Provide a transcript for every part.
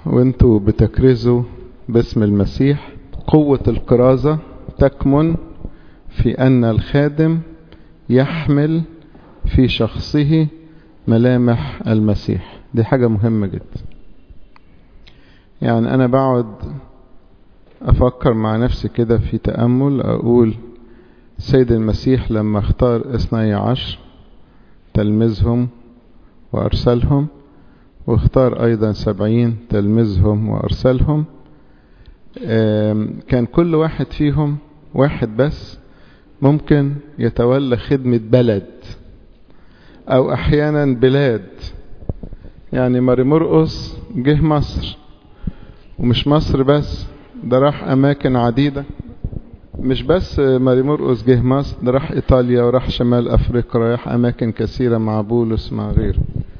وانتوا بتكرزوا باسم المسيح قوة الكرازة تكمن في أن الخادم يحمل في شخصه ملامح المسيح دي حاجة مهمة جدا يعني أنا بقعد أفكر مع نفسي كده في تأمل أقول سيد المسيح لما اختار اثني عشر تلمذهم وأرسلهم واختار أيضا سبعين تلمذهم وأرسلهم كان كل واحد فيهم واحد بس ممكن يتولى خدمة بلد أو أحيانا بلاد يعني ماري مرقس جه مصر ومش مصر بس ده راح أماكن عديدة مش بس ماري مرقس جه مصر ده راح إيطاليا وراح شمال أفريقيا راح أماكن كثيرة مع بولس مع غيره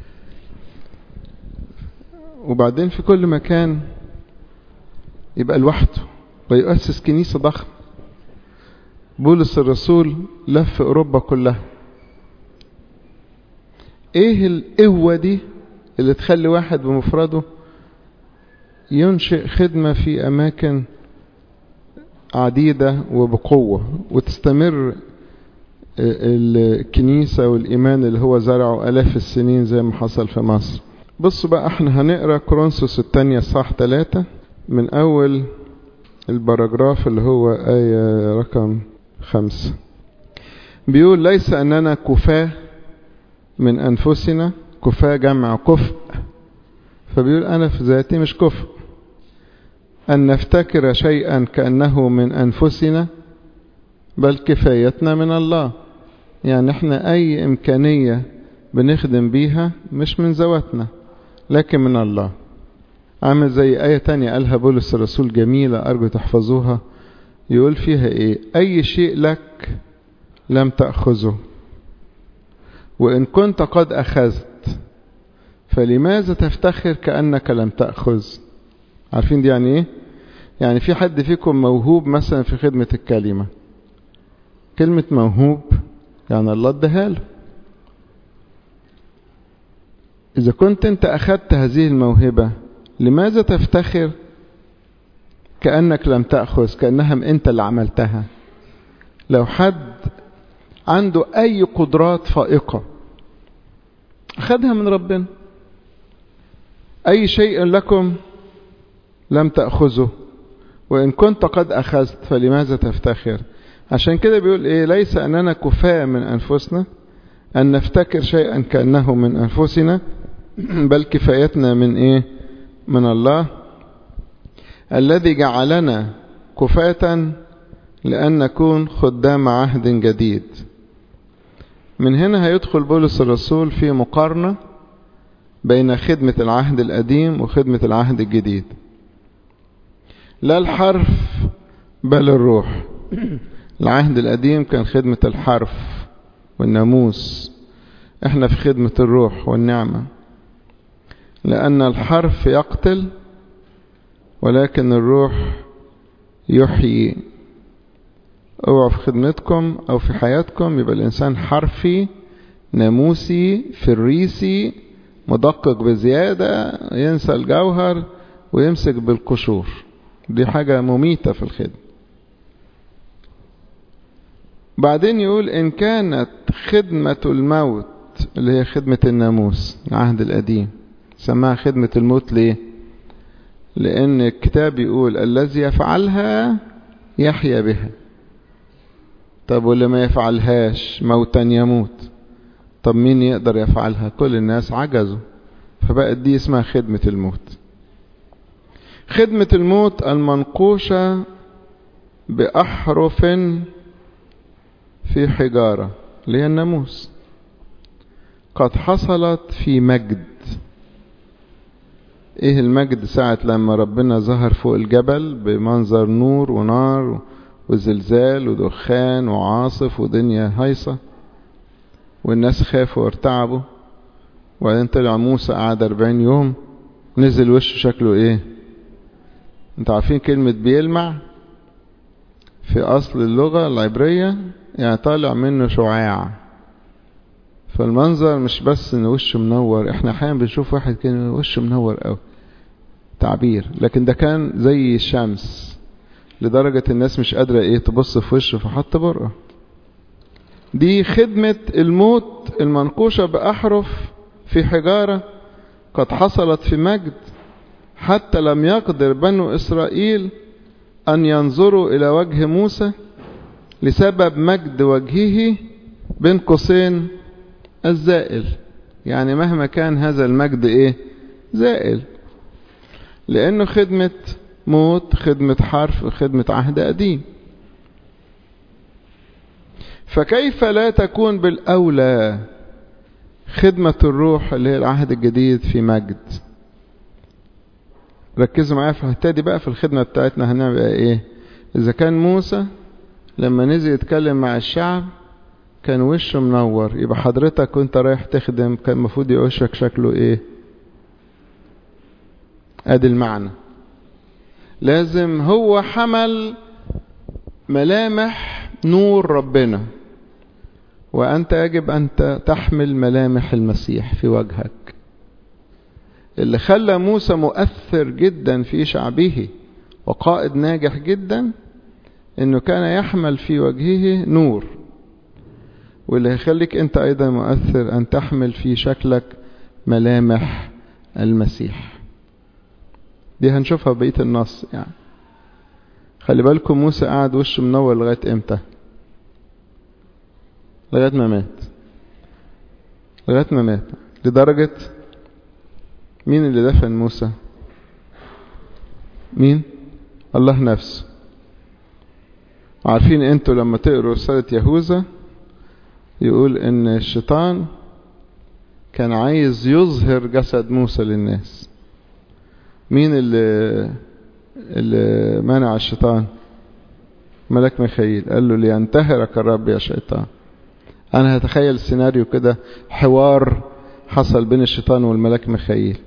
وبعدين في كل مكان يبقى لوحده ويؤسس كنيسة ضخمة بولس الرسول لف أوروبا كلها ايه القوة دي اللي تخلي واحد بمفرده ينشئ خدمة في أماكن عديدة وبقوة وتستمر الكنيسة والإيمان اللي هو زرعه ألاف السنين زي ما حصل في مصر بصوا بقى احنا هنقرا كورنثوس الثانية صح ثلاثة من أول الباراجراف اللي هو آية رقم خمسة بيقول ليس أننا كفاة من أنفسنا كفاة جمع كفء فبيقول أنا في ذاتي مش كفء أن نفتكر شيئا كأنه من أنفسنا بل كفايتنا من الله يعني احنا أي إمكانية بنخدم بيها مش من ذواتنا لكن من الله عامل زي آية تانية قالها بولس الرسول جميلة أرجو تحفظوها يقول فيها إيه أي شيء لك لم تأخذه وإن كنت قد أخذت فلماذا تفتخر كأنك لم تأخذ عارفين دي يعني إيه يعني في حد فيكم موهوب مثلا في خدمة الكلمة كلمة موهوب يعني الله اداها له إذا كنت أنت أخذت هذه الموهبة لماذا تفتخر كأنك لم تأخذ كأنها أنت اللي عملتها لو حد عنده أي قدرات فائقة أخذها من ربنا أي شيء لكم لم تأخذه وإن كنت قد أخذت فلماذا تفتخر عشان كده بيقول إيه ليس أننا كفاة من أنفسنا أن نفتكر شيئا كأنه من أنفسنا بل كفايتنا من إيه من الله الذي جعلنا كفاة لأن نكون خدام عهد جديد من هنا هيدخل بولس الرسول في مقارنة بين خدمة العهد القديم وخدمة العهد الجديد لا الحرف بل الروح العهد القديم كان خدمة الحرف والناموس احنا في خدمة الروح والنعمة لأن الحرف يقتل ولكن الروح يحيي اوعوا في خدمتكم او في حياتكم يبقى الانسان حرفي ناموسي فريسي مدقق بزيادة ينسى الجوهر ويمسك بالقشور دي حاجة مميتة في الخدمة بعدين يقول إن كانت خدمة الموت اللي هي خدمة الناموس العهد القديم سماها خدمة الموت ليه لأن الكتاب يقول الذي يفعلها يحيا بها طب واللي ما يفعلهاش موتا يموت طب مين يقدر يفعلها كل الناس عجزوا فبقت دي اسمها خدمة الموت خدمة الموت المنقوشة بأحرف في حجارة اللي هي الناموس قد حصلت في مجد ايه المجد ساعة لما ربنا ظهر فوق الجبل بمنظر نور ونار وزلزال ودخان وعاصف ودنيا هايصة والناس خافوا وارتعبوا وبعدين طلع موسى قعد 40 يوم نزل وشه شكله ايه انتوا عارفين كلمة بيلمع في اصل اللغة العبرية يعني طالع منه شعاع فالمنظر مش بس ان وشه منور احنا احيانا بنشوف واحد كده وشه منور قوي تعبير لكن ده كان زي الشمس لدرجة الناس مش قادرة ايه تبص في وشه فحط برقة دي خدمة الموت المنقوشة بأحرف في حجارة قد حصلت في مجد حتى لم يقدر بنو إسرائيل أن ينظروا إلى وجه موسى لسبب مجد وجهه بين قوسين الزائل يعني مهما كان هذا المجد ايه زائل لانه خدمة موت خدمة حرف خدمة عهد قديم فكيف لا تكون بالاولى خدمة الروح اللي هي العهد الجديد في مجد ركزوا معايا في الحته دي بقى في الخدمة بتاعتنا هنعمل ايه اذا كان موسى لما نزل يتكلم مع الشعب كان وشه منور يبقى حضرتك وانت رايح تخدم كان المفروض يبقى وشك شكله ايه ادي المعنى لازم هو حمل ملامح نور ربنا وانت يجب ان تحمل ملامح المسيح في وجهك اللي خلى موسى مؤثر جدا في شعبه وقائد ناجح جدا انه كان يحمل في وجهه نور واللي هيخليك انت ايضا مؤثر ان تحمل في شكلك ملامح المسيح دي هنشوفها بقية النص يعني خلي بالكم موسى قعد وشه منور لغاية امتى لغاية ما مات لغاية ما مات لدرجة مين اللي دفن موسى مين الله نفسه عارفين انتوا لما تقروا رسالة يهوذا يقول ان الشيطان كان عايز يظهر جسد موسى للناس مين اللي اللي منع الشيطان ملك ميخائيل قال له لينتهرك الرب يا شيطان انا هتخيل السيناريو كده حوار حصل بين الشيطان والملك ميخائيل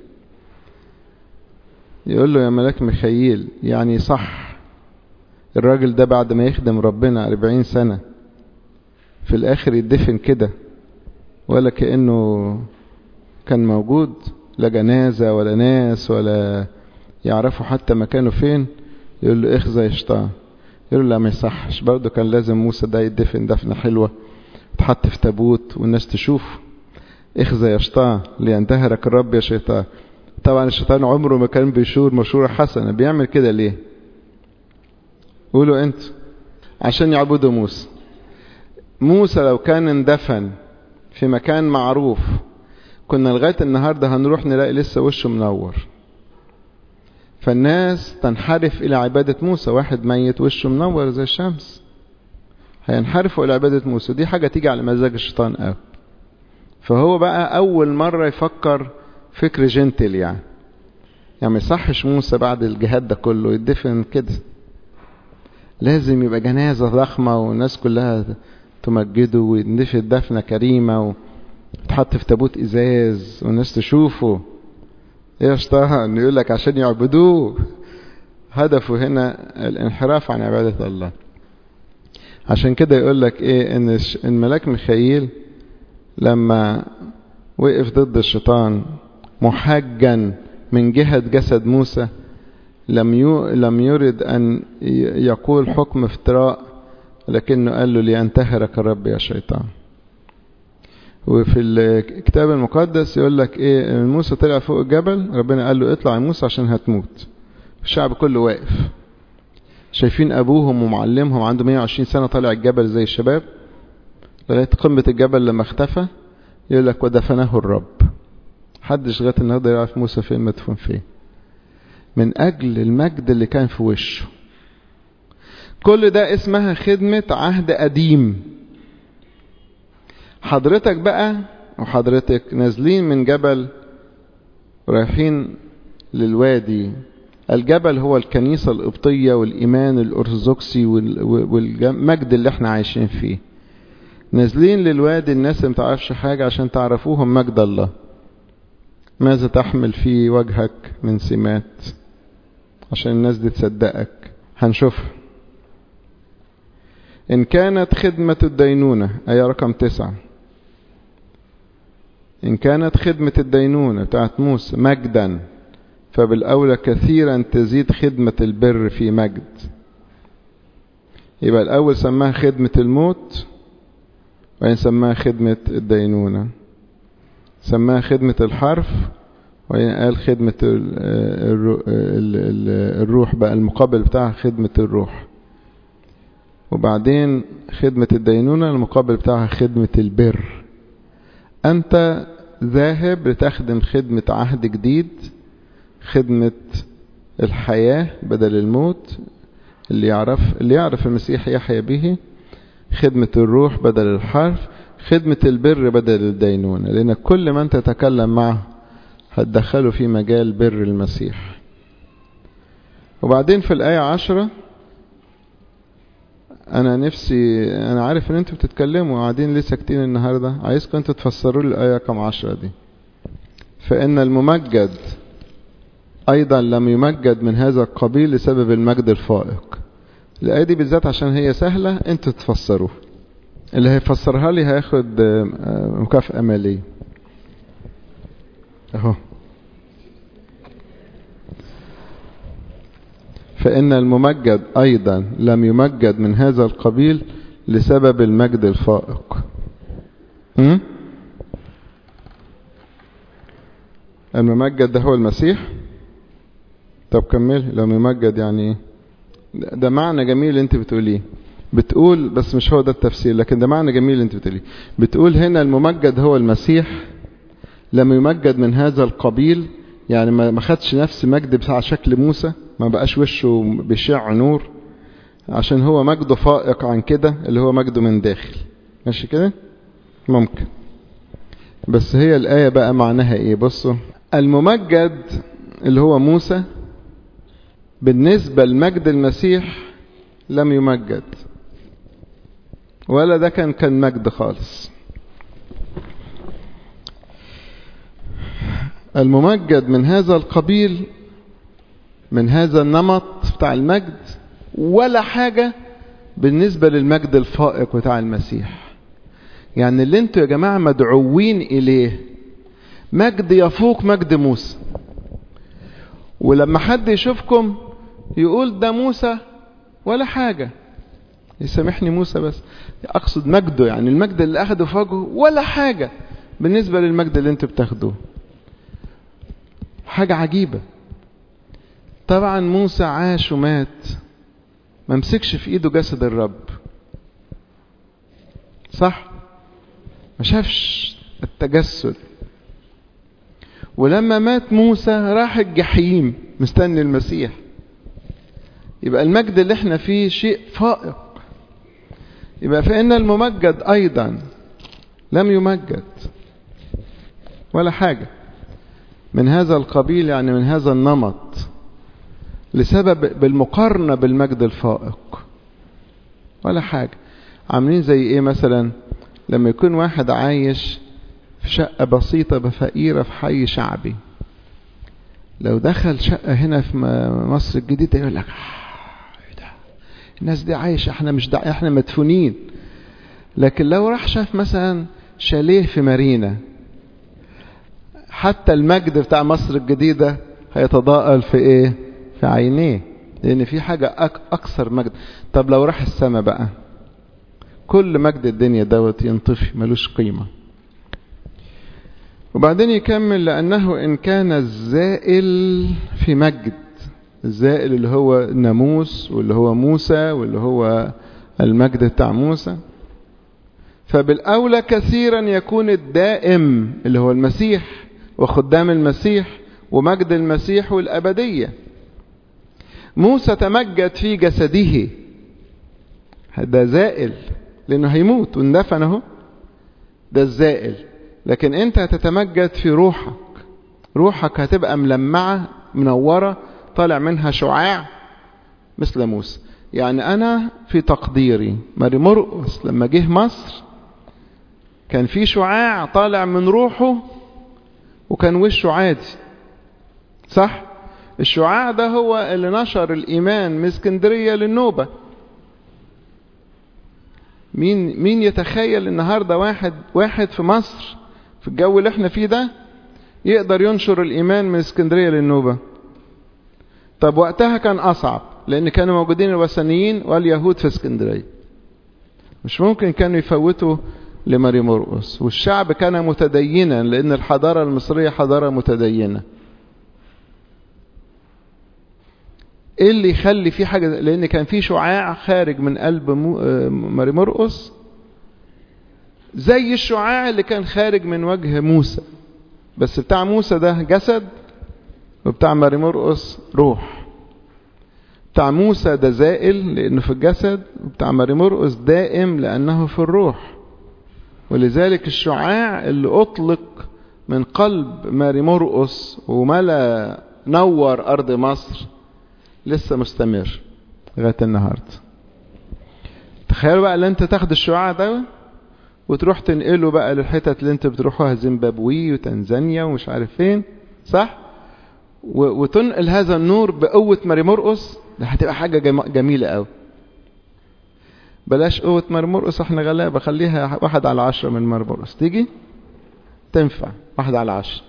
يقول له يا ملك ميخائيل يعني صح الراجل ده بعد ما يخدم ربنا أربعين سنة في الآخر يدفن كده ولا كأنه كان موجود لا جنازة ولا ناس ولا يعرفوا حتى مكانه فين يقول له اخزى يا شيطان يقول له لا ما يصحش برضه كان لازم موسى ده يدفن دفنة حلوة تحط في تابوت والناس تشوف اخزى يا شيطان لينتهرك الرب يا شيطان طبعا الشيطان عمره ما كان بيشور مشورة حسنة بيعمل كده ليه قولوا انت عشان يعبدوا موسى موسى لو كان اندفن في مكان معروف كنا لغاية النهاردة هنروح نلاقي لسه وشه منور فالناس تنحرف إلى عبادة موسى واحد ميت وشه منور زي الشمس هينحرفوا إلى عبادة موسى دي حاجة تيجي على مزاج الشيطان قوي فهو بقى أول مرة يفكر فكر جنتل يعني يعني ما يصحش موسى بعد الجهاد ده كله يدفن كده لازم يبقى جنازة ضخمة والناس كلها تمجده ويندفن دفنة كريمة وتحط في تابوت إزاز والناس تشوفه ايه اشتهى يقول لك عشان يعبدوه هدفه هنا الانحراف عن عبادة الله عشان كده يقول لك ايه ان الملاك ميخائيل لما وقف ضد الشيطان محجا من جهة جسد موسى لم لم يرد أن يقول حكم افتراء لكنه قال له لينتهرك الرب يا شيطان وفي الكتاب المقدس يقول لك ايه موسى طلع فوق الجبل ربنا قال له اطلع يا موسى عشان هتموت الشعب كله واقف شايفين ابوهم ومعلمهم عنده 120 سنة طالع الجبل زي الشباب لغاية قمة الجبل لما اختفى يقول لك ودفنه الرب حدش لغاية النهارده يعرف موسى فين مدفون فين من أجل المجد اللي كان في وشه كل ده اسمها خدمة عهد قديم حضرتك بقى وحضرتك نازلين من جبل رايحين للوادي الجبل هو الكنيسة القبطية والإيمان الأرثوذكسي والمجد اللي احنا عايشين فيه نازلين للوادي الناس اللي متعرفش حاجة عشان تعرفوهم مجد الله ماذا تحمل في وجهك من سمات عشان الناس دي تصدقك هنشوفها إن كانت خدمة الدينونة أي رقم تسعة إن كانت خدمة الدينونة بتاعت موسى مجدا فبالأولى كثيرا تزيد خدمة البر في مجد يبقى الأول سماها خدمة الموت وبعدين سماها خدمة الدينونة سماها خدمة الحرف وبعدين قال خدمة الروح بقى المقابل بتاعها خدمة الروح وبعدين خدمة الدينونة المقابل بتاعها خدمة البر أنت ذاهب لتخدم خدمة عهد جديد خدمة الحياة بدل الموت اللي يعرف اللي يعرف المسيح يحيا به خدمة الروح بدل الحرف خدمة البر بدل الدينونة لأن كل من تتكلم معه هتدخله في مجال بر المسيح وبعدين في الآية عشرة أنا نفسي أنا عارف إن أنتوا بتتكلموا وقاعدين ليه ساكتين النهاردة عايزكم أنتوا تفسروا لي الآية كم عشرة دي فإن الممجد أيضا لم يمجد من هذا القبيل لسبب المجد الفائق الآية دي بالذات عشان هي سهلة أنتوا تفسروها اللي هيفسرها لي هياخد مكافأة مالية اهو فإن الممجد أيضا لم يمجد من هذا القبيل لسبب المجد الفائق م? الممجد ده هو المسيح طب كمل لم يمجد يعني ايه ده معنى جميل انت بتقوليه بتقول بس مش هو ده التفسير لكن ده معنى جميل انت بتقوليه بتقول هنا الممجد هو المسيح لم يمجد من هذا القبيل يعني ما خدش نفس مجد بتاع شكل موسى ما بقاش وشه بيشع نور عشان هو مجده فائق عن كده اللي هو مجده من داخل ماشي كده ممكن بس هي الآية بقى معناها ايه بصوا الممجد اللي هو موسى بالنسبة لمجد المسيح لم يمجد ولا ده كان كان مجد خالص الممجد من هذا القبيل من هذا النمط بتاع المجد ولا حاجة بالنسبة للمجد الفائق بتاع المسيح يعني اللي انتوا يا جماعة مدعوين إليه مجد يفوق مجد موسى ولما حد يشوفكم يقول ده موسى ولا حاجة يسامحني موسى بس أقصد مجده يعني المجد اللي أخده في وجهه ولا حاجة بالنسبة للمجد اللي انتوا بتاخدوه حاجة عجيبة طبعا موسى عاش ومات ما مسكش في ايده جسد الرب صح ما شافش التجسد ولما مات موسى راح الجحيم مستني المسيح يبقى المجد اللي احنا فيه شيء فائق يبقى فإن الممجد أيضا لم يمجد ولا حاجة من هذا القبيل يعني من هذا النمط لسبب بالمقارنة بالمجد الفائق ولا حاجة عاملين زي ايه مثلا لما يكون واحد عايش في شقة بسيطة بفقيرة في حي شعبي لو دخل شقة هنا في مصر الجديدة يقول لك ايه ده الناس دي عايشة احنا مش دع... احنا مدفونين لكن لو راح شاف مثلا شاليه في مارينا حتى المجد بتاع مصر الجديدة هيتضاءل في ايه في عينيه لان في حاجة أك اكثر مجد طب لو راح السماء بقى كل مجد الدنيا دوت ينطفي ملوش قيمة وبعدين يكمل لأنه إن كان الزائل في مجد الزائل اللي هو الناموس واللي هو موسى واللي هو المجد بتاع موسى فبالأولى كثيرا يكون الدائم اللي هو المسيح وخدام المسيح ومجد المسيح والأبدية موسى تمجد في جسده ده زائل لأنه هيموت واندفن اهو ده الزائل لكن انت هتتمجد في روحك روحك هتبقى ملمعة منورة طالع منها شعاع مثل موسى يعني انا في تقديري ماري مرقس لما جه مصر كان في شعاع طالع من روحه وكان وشه عادي صح الشعاع ده هو اللي نشر الايمان من اسكندريه للنوبه مين مين يتخيل النهارده واحد واحد في مصر في الجو اللي احنا فيه ده يقدر ينشر الايمان من اسكندريه للنوبه طب وقتها كان أصعب لأن كانوا موجودين الوثنيين واليهود في اسكندرية مش ممكن كانوا يفوتوا لماري مرقس والشعب كان متدينا لأن الحضارة المصرية حضارة متدينة ايه اللي يخلي في حاجة لان كان في شعاع خارج من قلب ماري مرقس زي الشعاع اللي كان خارج من وجه موسى بس بتاع موسى ده جسد وبتاع ماري مرقس روح بتاع موسى ده زائل لانه في الجسد وبتاع ماري مرقس دائم لانه في الروح ولذلك الشعاع اللي اطلق من قلب ماري مرقس وملا نور ارض مصر لسه مستمر لغايه النهارده تخيلوا بقى ان انت تاخد الشعاع ده وتروح تنقله بقى للحتت اللي انت بتروحوها زيمبابوي وتنزانيا ومش عارف فين صح وتنقل هذا النور بقوة ماري مرقس ده هتبقى حاجة جميلة قوي بلاش قوة ماري مرقس احنا غلابة خليها واحد على عشرة من ماري مرقس تيجي تنفع واحد على عشرة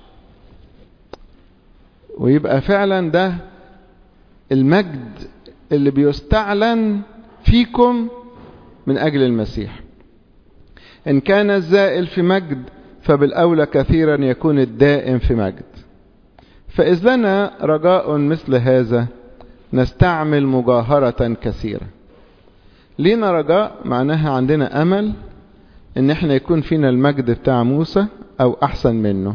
ويبقى فعلا ده المجد اللي بيستعلن فيكم من أجل المسيح إن كان الزائل في مجد فبالأولى كثيرا يكون الدائم في مجد فإذ لنا رجاء مثل هذا نستعمل مجاهرة كثيرة لينا رجاء معناها عندنا أمل إن احنا يكون فينا المجد بتاع موسى أو أحسن منه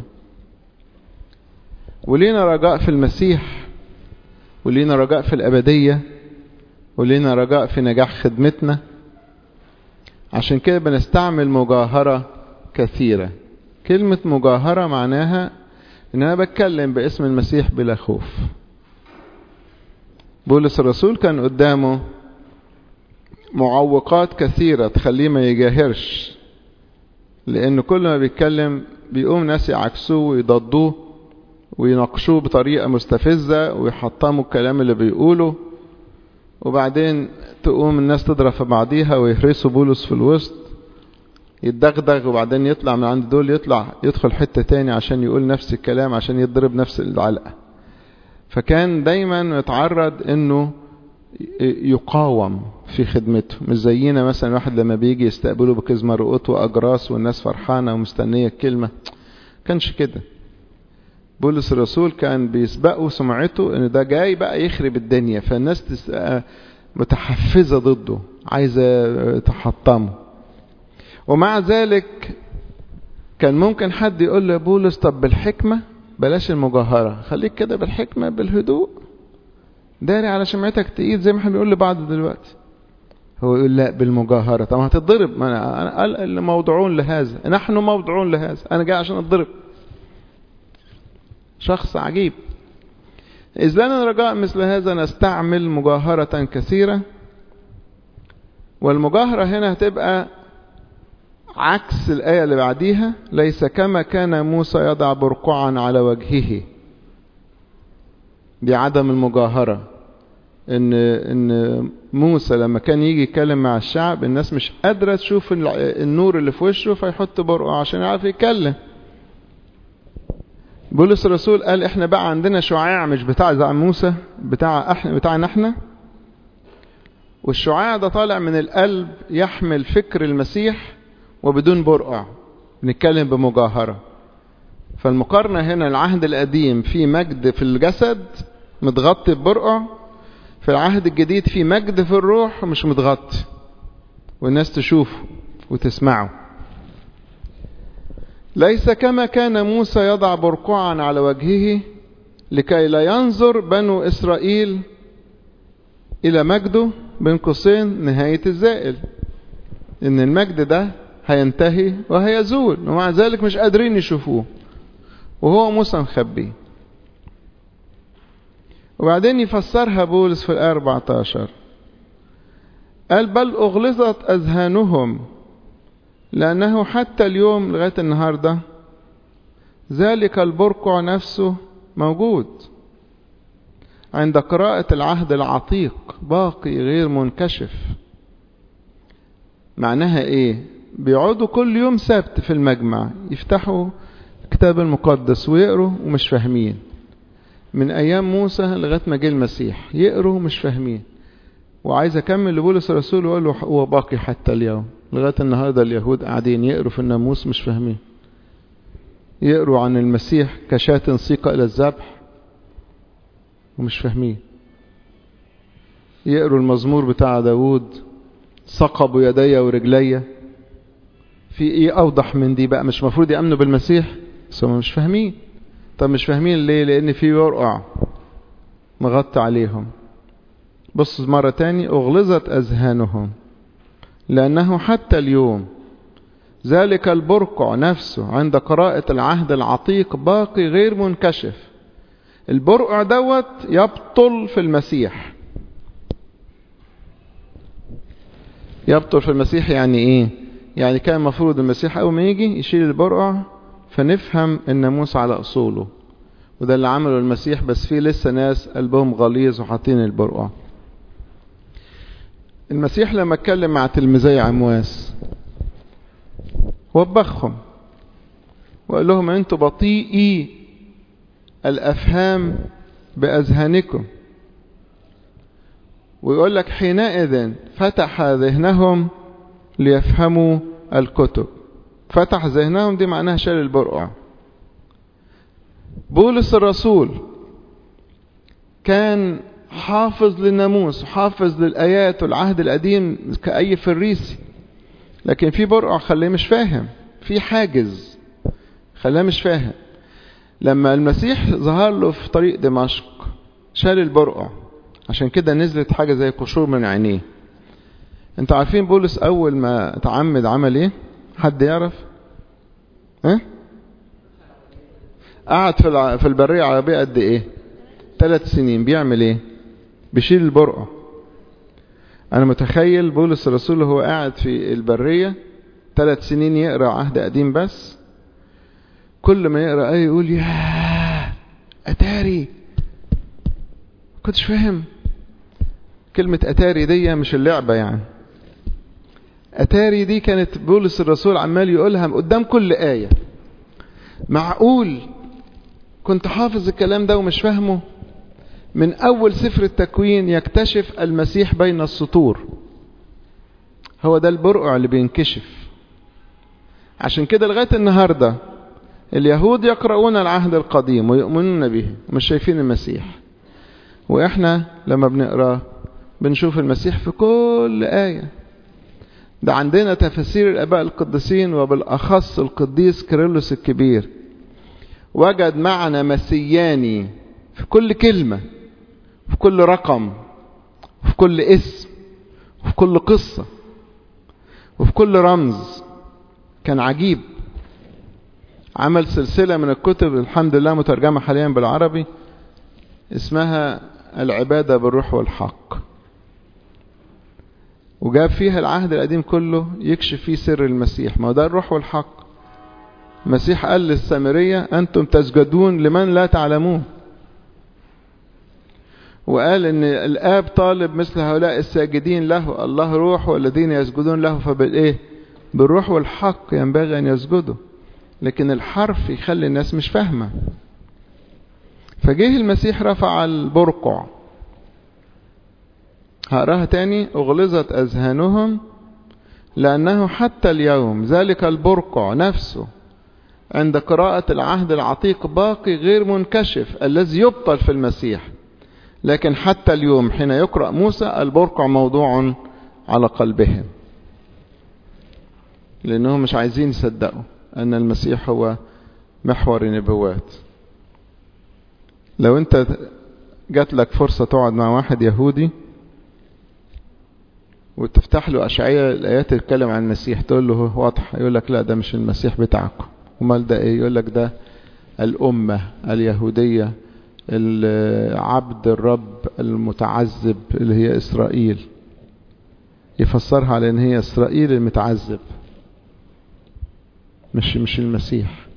ولينا رجاء في المسيح ولينا رجاء في الأبدية ولينا رجاء في نجاح خدمتنا عشان كده بنستعمل مجاهرة كثيرة كلمة مجاهرة معناها ان انا بتكلم باسم المسيح بلا خوف بولس الرسول كان قدامه معوقات كثيرة تخليه ما يجاهرش لان كل ما بيتكلم بيقوم ناس يعكسوه ويضدوه ويناقشوه بطريقة مستفزة ويحطموا الكلام اللي بيقوله وبعدين تقوم الناس تضرب في بعضيها ويهرسوا بولس في الوسط يتدغدغ وبعدين يطلع من عند دول يطلع يدخل حتة تاني عشان يقول نفس الكلام عشان يضرب نفس العلقة فكان دايما يتعرض انه يقاوم في خدمته مش زينا مثلا واحد لما بيجي يستقبله بكزمة رؤوت وأجراس والناس فرحانة ومستنية الكلمة كانش كده بولس الرسول كان بيسبقه سمعته ان ده جاي بقى يخرب الدنيا فالناس متحفزة ضده عايزة تحطمه ومع ذلك كان ممكن حد يقول له بولس طب بالحكمة بلاش المجاهرة خليك كده بالحكمة بالهدوء داري على شمعتك تقيد زي ما احنا بنقول لبعض دلوقتي هو يقول لا بالمجاهرة طب هتتضرب ما انا انا موضوعون لهذا نحن موضوعون لهذا انا جاي عشان اتضرب شخص عجيب إذ لنا رجاء مثل هذا نستعمل مجاهرة كثيرة والمجاهرة هنا هتبقى عكس الآية اللي بعديها ليس كما كان موسى يضع برقعا على وجهه دي عدم المجاهرة إن إن موسى لما كان يجي يتكلم مع الشعب الناس مش قادرة تشوف النور اللي في وشه فيحط برقع عشان يعرف يتكلم بولس الرسول قال احنا بقى عندنا شعاع مش بتاع زي موسى بتاع احنا بتاعنا احنا والشعاع ده طالع من القلب يحمل فكر المسيح وبدون برقع بنتكلم بمجاهرة فالمقارنة هنا العهد القديم في مجد في الجسد متغطي ببرقع في العهد الجديد في مجد في الروح مش متغطي والناس تشوفه وتسمعه ليس كما كان موسى يضع برقعا على وجهه لكي لا ينظر بنو إسرائيل إلى مجده بين قوسين نهاية الزائل إن المجد ده هينتهي وهيزول ومع ذلك مش قادرين يشوفوه وهو موسى مخبيه وبعدين يفسرها بولس في الآية 14 قال بل أغلظت أذهانهم لأنه حتى اليوم لغاية النهاردة ذلك البرقع نفسه موجود عند قراءة العهد العتيق باقي غير منكشف معناها ايه بيقعدوا كل يوم سبت في المجمع يفتحوا الكتاب المقدس ويقروا ومش فاهمين من أيام موسى لغاية ما جه المسيح يقروا مش فاهمين وعايز أكمل لبولس الرسول وأقول له هو باقي حتى اليوم لغاية النهاردة اليهود قاعدين يقروا في الناموس مش فاهمين يقروا عن المسيح كشاة سيقة إلى الذبح ومش فاهمين يقروا المزمور بتاع داود ثقبوا يدي ورجلي في ايه اوضح من دي بقى مش مفروض يامنوا بالمسيح بس هم مش فاهمين طب مش فاهمين ليه لان في ورقع مغطى عليهم بص مرة تاني اغلظت اذهانهم لانه حتى اليوم ذلك البرقع نفسه عند قراءة العهد العتيق باقي غير منكشف البرقع دوت يبطل في المسيح يبطل في المسيح يعني ايه يعني كان المفروض المسيح اول ما يجي يشيل البرقع فنفهم الناموس على اصوله وده اللي عمله المسيح بس في لسه ناس قلبهم غليظ وحاطين البرقع المسيح لما اتكلم مع تلميذي عمواس وبخهم وقال لهم انتوا بطيئي الافهام باذهانكم ويقول لك حينئذ فتح ذهنهم ليفهموا الكتب فتح ذهنهم دي معناها شال البرقع بولس الرسول كان حافظ للناموس حافظ للآيات والعهد القديم كأي فريسي لكن في برقع خليه مش فاهم في حاجز خلاه مش فاهم لما المسيح ظهر له في طريق دمشق شال البرقع عشان كده نزلت حاجة زي قشور من عينيه انتوا عارفين بولس اول ما اتعمد عمل ايه حد يعرف ها قعد في الع... في البرية العربية قد ايه ثلاث سنين بيعمل ايه بيشيل البرقع انا متخيل بولس الرسول هو قاعد في البرية ثلاث سنين يقرأ عهد قديم بس كل ما يقرأ ايه يقول يا اتاري كنتش فاهم كلمة أتاري دي مش اللعبة يعني أتاري دي كانت بولس الرسول عمال يقولها قدام كل آية معقول كنت حافظ الكلام ده ومش فاهمه من أول سفر التكوين يكتشف المسيح بين السطور هو ده البرقع اللي بينكشف عشان كده لغاية النهاردة اليهود يقرؤون العهد القديم ويؤمنون به ومش شايفين المسيح وإحنا لما بنقراه بنشوف المسيح في كل آية ده عندنا تفسير الآباء القديسين وبالأخص القديس كيرلس الكبير وجد معنى مسياني في كل كلمة في كل رقم وفي كل اسم وفي كل قصة وفي كل رمز كان عجيب عمل سلسلة من الكتب الحمد لله مترجمة حاليا بالعربي اسمها العبادة بالروح والحق وجاب فيها العهد القديم كله يكشف فيه سر المسيح ما هو ده الروح والحق المسيح قال للسامرية أنتم تسجدون لمن لا تعلمون وقال ان الآب طالب مثل هؤلاء الساجدين له الله روح والذين يسجدون له فبالإيه بالروح والحق ينبغي أن يسجدوا لكن الحرف يخلي الناس مش فاهمة فجه المسيح رفع البرقع هقراها تاني أغلظت أذهانهم لأنه حتى اليوم ذلك البرقع نفسه عند قراءة العهد العتيق باقي غير منكشف الذي يبطل في المسيح لكن حتى اليوم حين يقرأ موسى البرقع موضوع على قلبهم لأنهم مش عايزين يصدقوا أن المسيح هو محور النبوات لو أنت جات لك فرصة تقعد مع واحد يهودي وتفتح له أشعية الآيات تتكلم عن المسيح تقول له واضح يقول لك لا ده مش المسيح بتاعكم امال ده ايه يقول لك ده الأمة اليهودية عبد الرب المتعذب اللي هي إسرائيل يفسرها على ان هي إسرائيل المتعذب مش مش المسيح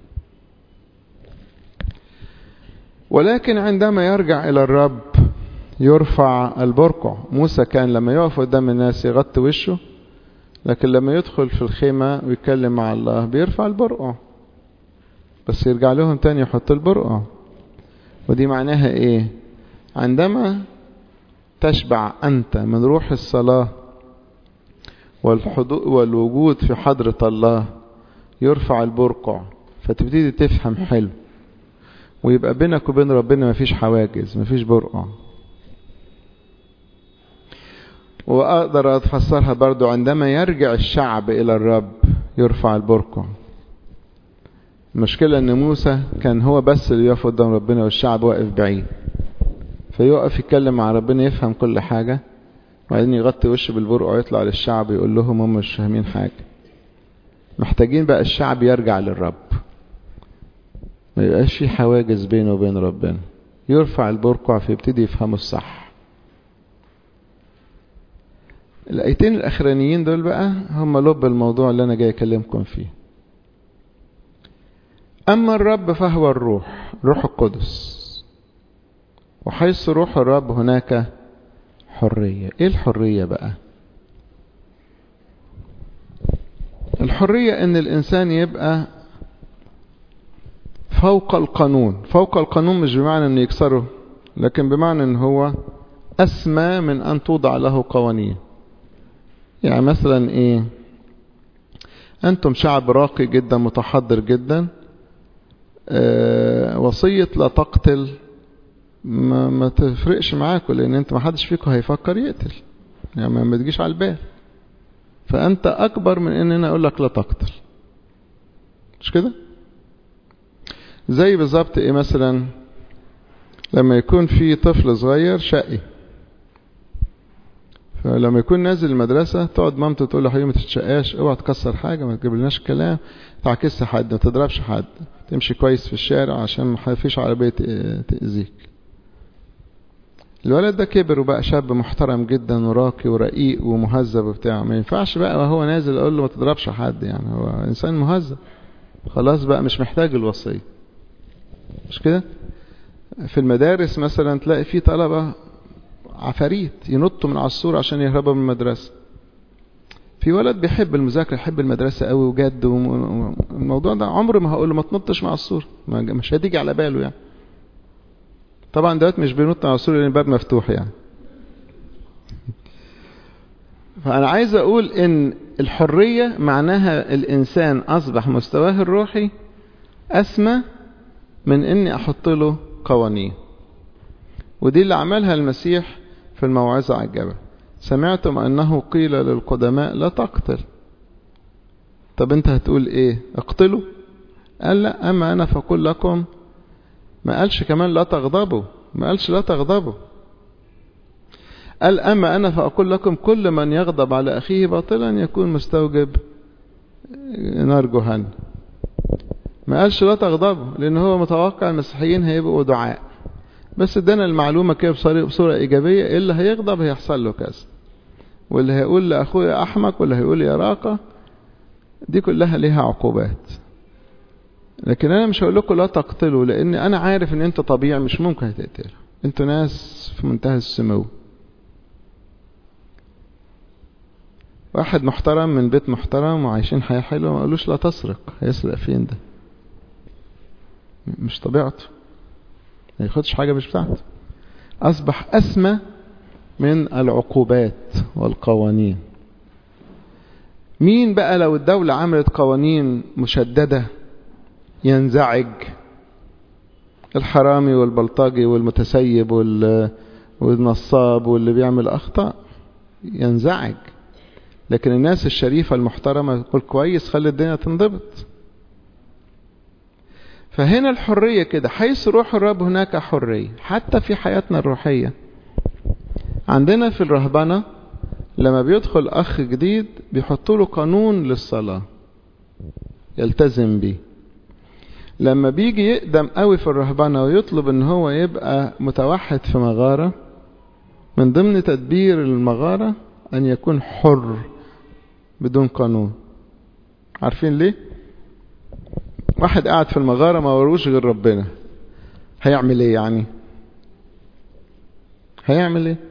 ولكن عندما يرجع إلى الرب يرفع البرقع موسى كان لما يقف قدام الناس يغطي وشه لكن لما يدخل في الخيمة ويتكلم مع الله بيرفع البرقع بس يرجع لهم تاني يحط البرقع ودي معناها ايه عندما تشبع أنت من روح الصلاة والوجود في حضرة الله يرفع البرقع فتبتدي تفهم حلو ويبقى بينك وبين ربنا مفيش حواجز مفيش برقع وأقدر أتفسرها برضو عندما يرجع الشعب إلى الرب يرفع البرقع المشكلة أن موسى كان هو بس اللي يقف قدام ربنا والشعب واقف بعيد فيقف يتكلم مع ربنا يفهم كل حاجة وبعدين يغطي وشه بالبرقع ويطلع للشعب يقول لهم هم مش فاهمين حاجة محتاجين بقى الشعب يرجع للرب ما يبقاش في حواجز بينه وبين ربنا يرفع البرقع فيبتدي يفهموا الصح الآيتين الأخرانيين دول بقى هم لب الموضوع اللي أنا جاي أكلمكم فيه أما الرب فهو الروح روح القدس وحيث روح الرب هناك حرية ايه الحرية بقى الحرية ان الانسان يبقى فوق القانون فوق القانون مش بمعنى انه يكسره لكن بمعنى ان هو اسمى من ان توضع له قوانين يعني مثلا ايه انتم شعب راقي جدا متحضر جدا اه وصية لا تقتل ما, ما تفرقش معاكم لان انت ما حدش فيكم هيفكر يقتل يعني ما تجيش على البال فانت اكبر من ان انا اقول لك لا تقتل مش كده زي بالظبط ايه مثلا لما يكون في طفل صغير شقي فلما يكون نازل المدرسة تقعد مامته تقول له حبيبي ما تتشقاش اوعى تكسر حاجة ما تجيبلناش كلام تعكس حد ما تضربش حد تمشي كويس في الشارع عشان ما فيش عربية تأذيك الولد ده كبر وبقى شاب محترم جدا وراقي ورقيق ومهذب وبتاع ما ينفعش بقى وهو نازل اقول له ما تضربش حد يعني هو انسان مهذب خلاص بقى مش محتاج الوصية مش كده في المدارس مثلا تلاقي في طلبة عفاريت ينطوا من على السور عشان يهربوا من المدرسة في ولد بيحب المذاكرة يحب المدرسة قوي وجد والموضوع ده عمره ما هقول له ما تنطش مع السور مش هتيجي على باله يعني طبعا دلوقتي مش بينط على السور لان الباب مفتوح يعني فأنا عايز أقول إن الحرية معناها الإنسان أصبح مستواه الروحي أسمى من إني أحط له قوانين ودي اللي عملها المسيح في الموعظة على الجبل سمعتم أنه قيل للقدماء لا تقتل طب أنت هتقول إيه اقتلوا قال لا أما أنا فقل لكم ما قالش كمان لا تغضبوا ما قالش لا تغضبوا قال أما أنا فأقول لكم كل من يغضب على أخيه باطلا يكون مستوجب نار جهنم ما قالش لا تغضبوا لأن هو متوقع المسيحيين هيبقوا دعاء بس ادانا المعلومة كده بصورة إيجابية اللي هيغضب هيحصل له كذا واللي هيقول لأخويا أحمق واللي هيقول يا راقة دي كلها ليها عقوبات لكن أنا مش هقول لكم لا تقتلوا لأن أنا عارف إن أنت طبيعي مش ممكن هتقتل أنتوا ناس في منتهى السمو واحد محترم من بيت محترم وعايشين حياة حلوة ما قالوش لا تسرق هيسرق فين ده مش طبيعته ما ياخدش حاجة مش بتاعته أصبح أسمى من العقوبات والقوانين مين بقى لو الدولة عملت قوانين مشددة ينزعج الحرامي والبلطجي والمتسيب والنصاب واللي بيعمل أخطاء ينزعج لكن الناس الشريفة المحترمة تقول كويس خلي الدنيا تنضبط فهنا الحرية كده حيث روح الرب هناك حرية حتى في حياتنا الروحية عندنا في الرهبنة لما بيدخل أخ جديد بيحطوا له قانون للصلاة يلتزم بيه لما بيجي يقدم قوي في الرهبنة ويطلب ان هو يبقى متوحد في مغارة من ضمن تدبير المغارة ان يكون حر بدون قانون عارفين ليه واحد قاعد في المغارة ما وروش غير ربنا هيعمل ايه يعني هيعمل ايه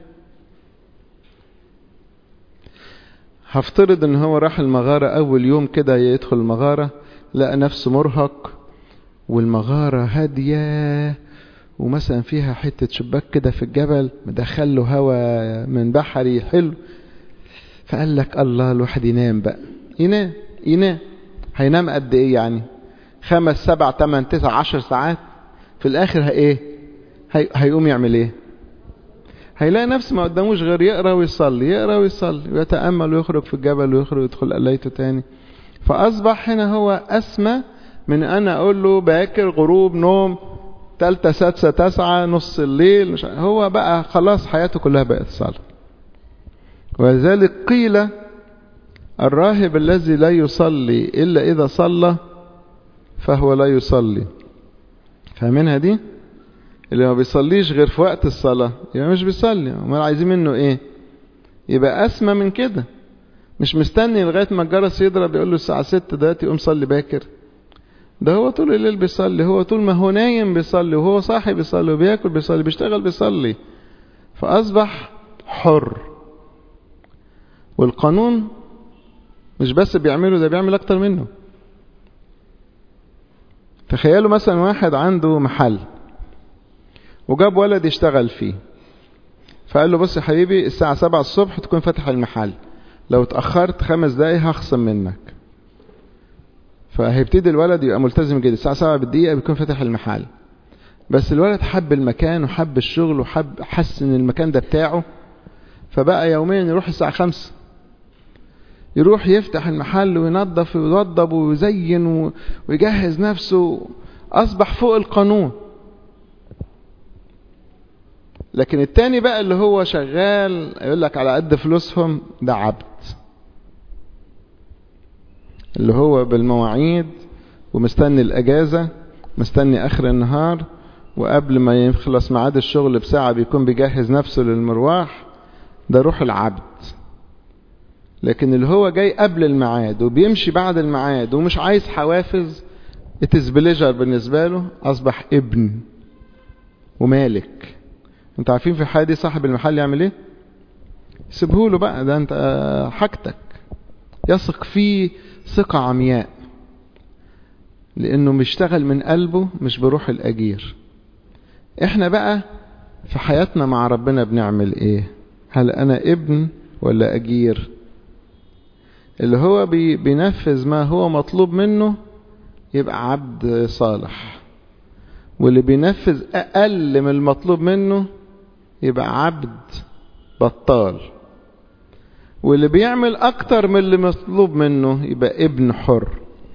هفترض ان هو راح المغارة اول يوم كده يدخل المغارة لقى نفسه مرهق والمغارة هادية ومثلا فيها حتة شباك كده في الجبل مدخل له هوا من بحري حلو فقال لك الله الواحد ينام بقى ينام ينام هينام قد ايه يعني خمس سبع تمن تسع عشر ساعات في الاخر ايه هي... هيقوم يعمل ايه هيلاقي نفسه ما قداموش غير يقرا ويصلي يقرا ويصلي ويتامل ويخرج في الجبل ويخرج ويدخل قليته تاني فاصبح هنا هو اسمى من انا اقول له باكر غروب نوم تالتة سادسة تسعة نص الليل مش هو بقى خلاص حياته كلها بقت صلاة ولذلك قيل الراهب الذي لا يصلي إلا إذا صلى فهو لا يصلي فاهمينها دي اللي ما بيصليش غير في وقت الصلاة يبقى مش بيصلي امال عايزين منه ايه يبقى اسمى من كده مش مستني لغاية ما الجرس يضرب يقول له الساعة 6 دلوقتي قوم صلي باكر ده هو طول الليل بيصلي هو طول ما هو نايم بيصلي وهو صاحي بيصلي وبياكل بيصلي بيشتغل بيصلي فأصبح حر والقانون مش بس بيعمله ده بيعمل أكتر منه تخيلوا مثلا واحد عنده محل وجاب ولد يشتغل فيه فقال له بص يا حبيبي الساعة سبعة الصبح تكون فاتح المحل لو اتأخرت خمس دقايق هخصم منك فهيبتدي الولد يبقى ملتزم جدا الساعة سبعة بالدقيقة بيكون فاتح المحل بس الولد حب المكان وحب الشغل وحب حس ان المكان ده بتاعه فبقى يوميا يروح الساعة خمسة يروح يفتح المحل وينظف ويوضب ويزين ويجهز نفسه أصبح فوق القانون لكن التاني بقى اللي هو شغال يقول لك على قد فلوسهم ده عبد اللي هو بالمواعيد ومستني الأجازة مستني آخر النهار وقبل ما يخلص ميعاد الشغل بساعة بيكون بيجهز نفسه للمرواح ده روح العبد لكن اللي هو جاي قبل الميعاد وبيمشي بعد الميعاد ومش عايز حوافز اتزبلجر بالنسبة له أصبح ابن ومالك انت عارفين في الحالة دي صاحب المحل يعمل ايه سيبهوله بقى ده انت حاجتك يثق فيه ثقة عمياء لانه بيشتغل من قلبه مش بروح الاجير احنا بقى في حياتنا مع ربنا بنعمل ايه هل انا ابن ولا اجير اللي هو بي بينفذ ما هو مطلوب منه يبقى عبد صالح واللي بينفذ اقل من المطلوب منه يبقى عبد بطال واللي بيعمل اكتر من اللي مطلوب منه يبقى ابن حر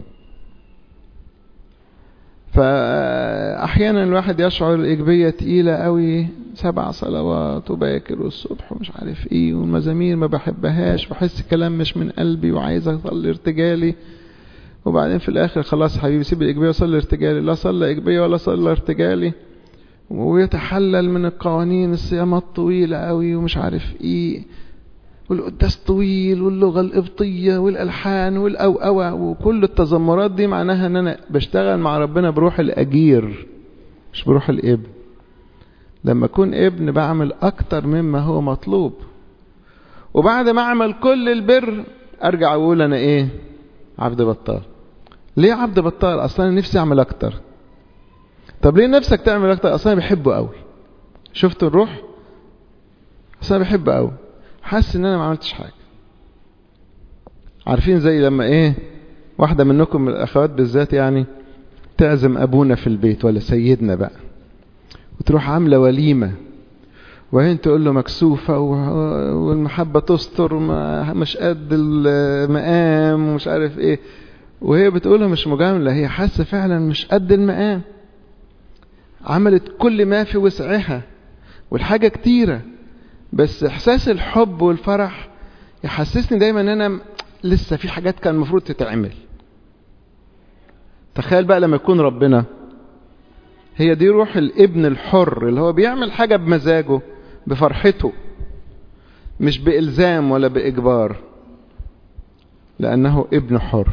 فاحيانا الواحد يشعر الايجابيه تقيله قوي سبع صلوات وباكر الصبح ومش عارف ايه والمزامير ما بحبهاش بحس كلام مش من قلبي وعايز اصلي ارتجالي وبعدين في الاخر خلاص حبيبي سيب الايجابيه وصلي ارتجالي لا صلى ايجابيه ولا صلى ارتجالي ويتحلل من القوانين الصيامات طويله قوي ومش عارف ايه والقداس طويل واللغة القبطية والألحان والأوأوة وكل التذمرات دي معناها أن أنا بشتغل مع ربنا بروح الأجير مش بروح الابن لما أكون ابن بعمل أكتر مما هو مطلوب وبعد ما أعمل كل البر أرجع أقول أنا إيه عبد بطال ليه عبد بطال أصلا أنا نفسي أعمل أكتر طب ليه نفسك تعمل أكتر أصلا أنا بحبه قوي شفت الروح أصلا أنا بحبه قوي حاسس ان انا ما عملتش حاجه عارفين زي لما ايه واحده منكم من الاخوات بالذات يعني تعزم ابونا في البيت ولا سيدنا بقى وتروح عامله وليمه وهين تقول له مكسوفة والمحبة تستر مش قد المقام ومش عارف ايه وهي بتقولها مش مجاملة هي حاسة فعلا مش قد المقام عملت كل ما في وسعها والحاجة كتيرة بس احساس الحب والفرح يحسسني دايما ان انا لسه في حاجات كان المفروض تتعمل تخيل بقى لما يكون ربنا هي دي روح الابن الحر اللي هو بيعمل حاجة بمزاجه بفرحته مش بإلزام ولا بإجبار لأنه ابن حر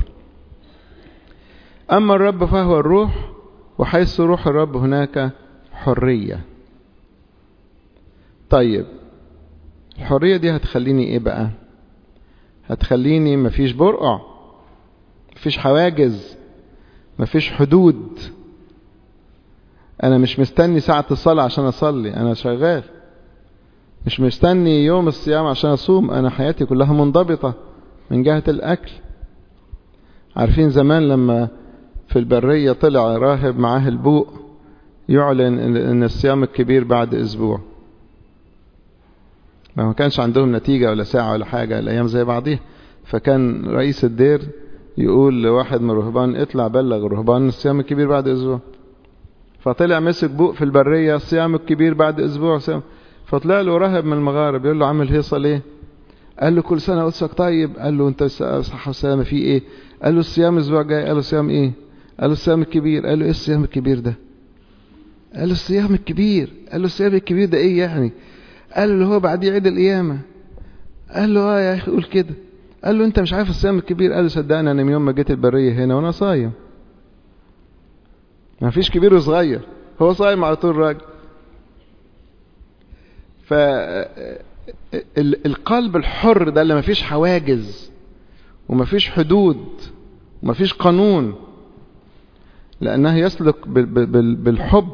أما الرب فهو الروح وحيث روح الرب هناك حرية طيب الحرية دي هتخليني ايه بقى هتخليني مفيش برقع مفيش حواجز مفيش حدود انا مش مستني ساعة الصلاة عشان اصلي انا شغال مش مستني يوم الصيام عشان اصوم انا حياتي كلها منضبطة من جهة الاكل عارفين زمان لما في البرية طلع راهب معاه البوق يعلن ان الصيام الكبير بعد اسبوع ما كانش عندهم نتيجة ولا ساعة ولا حاجة الايام زي بعضيها فكان رئيس الدير يقول لواحد من الرهبان اطلع بلغ الرهبان الصيام الكبير بعد اسبوع فطلع مسك بوق في البرية الصيام الكبير بعد اسبوع صيام فطلع له راهب من المغارب يقول له عامل هيصة ليه قال له كل سنة قدسك طيب قال له انت صحة وسلامة في ايه قال له الصيام الاسبوع الجاي قال له صيام ايه قال له الصيام الكبير قال له ايه الصيام الكبير ده قال له الصيام الكبير قال له الصيام الكبير ده ايه يعني قال له اللي هو بعد عيد القيامة قال له اه يا اخي قول كده قال له انت مش عارف الصيام الكبير قال له صدقني انا من يوم ما جيت البرية هنا وانا صايم ما فيش كبير وصغير هو صايم على طول راجل ف القلب الحر ده اللي ما فيش حواجز وما فيش حدود وما فيش قانون لأنه يسلك بالحب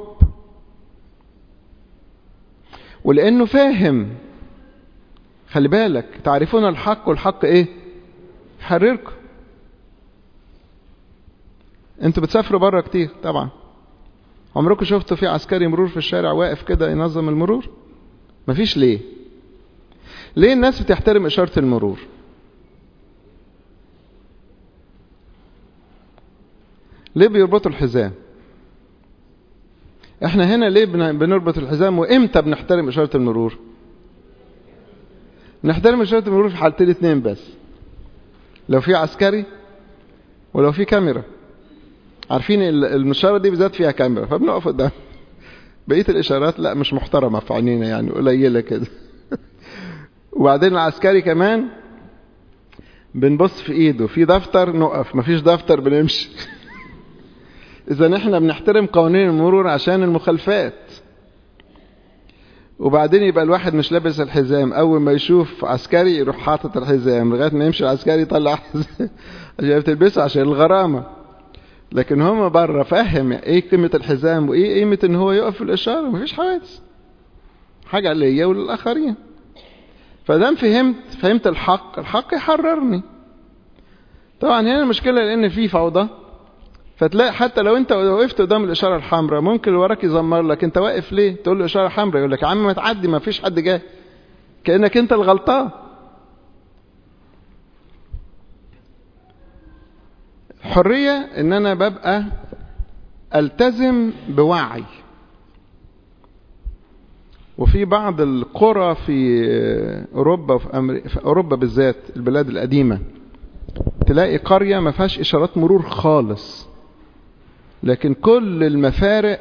ولأنه فاهم خلي بالك تعرفون الحق والحق ايه يحرركم انتوا بتسافروا بره كتير طبعا عمركم شفتوا في عسكري مرور في الشارع واقف كده ينظم المرور مفيش ليه ليه الناس بتحترم إشارة المرور ليه بيربطوا الحزام احنا هنا ليه بنربط الحزام وامتى بنحترم إشارة المرور نحترم إشارة المرور في حالتين اتنين بس لو في عسكري ولو في كاميرا عارفين المشارة دي بالذات فيها كاميرا فبنقف قدام بقية الإشارات لا مش محترمة في عينينا يعني قليلة كده وبعدين العسكري كمان بنبص في ايده في دفتر نقف مفيش دفتر بنمشي اذا احنا بنحترم قوانين المرور عشان المخالفات وبعدين يبقى الواحد مش لابس الحزام اول ما يشوف عسكري يروح حاطط الحزام لغايه ما يمشي العسكري يطلع حزام عشان بتلبسه عشان الغرامه لكن هم بره فاهم ايه قيمه الحزام وايه قيمه ان هو يقف في الاشاره مفيش حوادث حاجه ليا وللاخرين فدام فهمت فهمت الحق الحق يحررني طبعا هنا المشكلة لان في فوضى فتلاقي حتى لو انت وقفت قدام الاشارة الحمراء ممكن اللي وراك يزمر لك انت واقف ليه تقول له اشارة حمراء يقول لك يا عم ما تعدي ما فيش حد جاي كأنك انت الغلطان الحرية ان انا ببقى التزم بوعي وفي بعض القرى في أوروبا في, أمريكا في أوروبا بالذات البلاد القديمة تلاقي قرية ما فيهاش إشارات مرور خالص لكن كل المفارق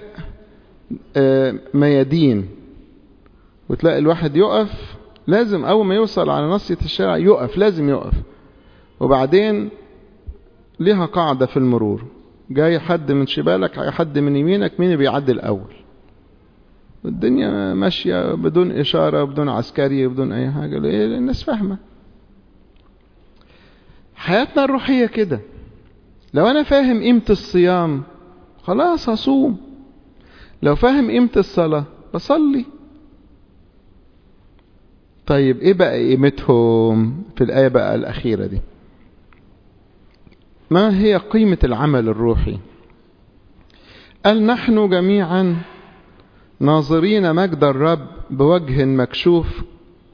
ميادين وتلاقي الواحد يقف لازم أول ما يوصل على نصية الشارع يقف لازم يقف وبعدين ليها قاعدة في المرور جاي حد من شمالك حد من يمينك مين بيعدي الأول الدنيا ماشية بدون إشارة بدون عسكري بدون أي حاجة ليه الناس فاهمة حياتنا الروحية كده لو أنا فاهم قيمة الصيام خلاص هصوم لو فاهم قيمة الصلاة بصلي طيب ايه بقى قيمتهم في الآية بقى الأخيرة دي ما هي قيمة العمل الروحي قال نحن جميعا ناظرين مجد الرب بوجه مكشوف